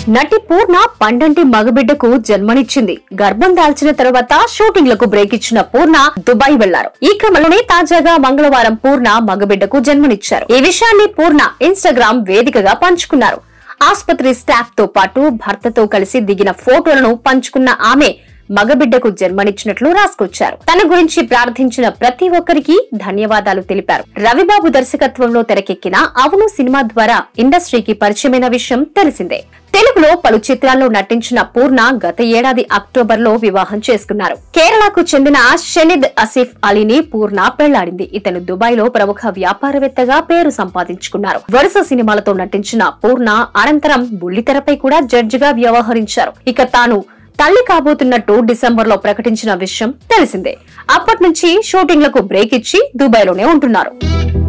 నటి పూర్ణ పండంటి మగబిడ్డకు జన్మనిచ్చింది గర్భం దాల్చిన తర్వాత షూటింగ్లకు బ్రేక్ ఇచ్చిన పూర్ణ దుబాయ్ వెళ్లారు ఈ క్రమంలోనే తాజాగా మంగళవారం పూర్ణ మగబిడ్డకు జన్మనిచ్చారు ఈ విషయాన్ని పూర్ణ ఇన్స్టాగ్రామ్ వేదికగా పంచుకున్నారు ఆసుపత్రి స్టాఫ్ తో పాటు భర్తతో కలిసి దిగిన ఫోటోలను పంచుకున్న ఆమె మగబిడ్డకు జన్మనిచ్చినట్లు రాసుకొచ్చారు తన గురించి ప్రార్థించిన ప్రతి ఒక్కరికి ధన్యవాదాలు తెలిపారు రవిబాబు దర్శకత్వంలో తెరకెక్కిన అవును సినిమా ద్వారా ఇండస్ట్రీకి పరిచయమైన విషయం తెలిసిందే తెలుగులో పలు చిత్రాల్లో నటించిన పూర్ణ గత ఏడాది అక్టోబర్ లో వివాహం చేసుకున్నారు కేరళకు చెందిన షనిద్ అసిఫ్ అలీని పూర్ణ పెళ్లాడింది ఇతను దుబాయ్ లో ప్రముఖ వ్యాపారవేత్తగా పేరు సంపాదించుకున్నారు వరుస సినిమాలతో నటించిన పూర్ణ అనంతరం బుల్లితెరపై కూడా జడ్జిగా వ్యవహరించారు ఇక తాను తల్లి కాబోతున్నట్టు డిసెంబర్ లో ప్రకటించిన విషయం తెలిసిందే అప్పటి నుంచి షూటింగ్లకు బ్రేక్ ఇచ్చి దుబాయ్ లోనే ఉంటున్నారు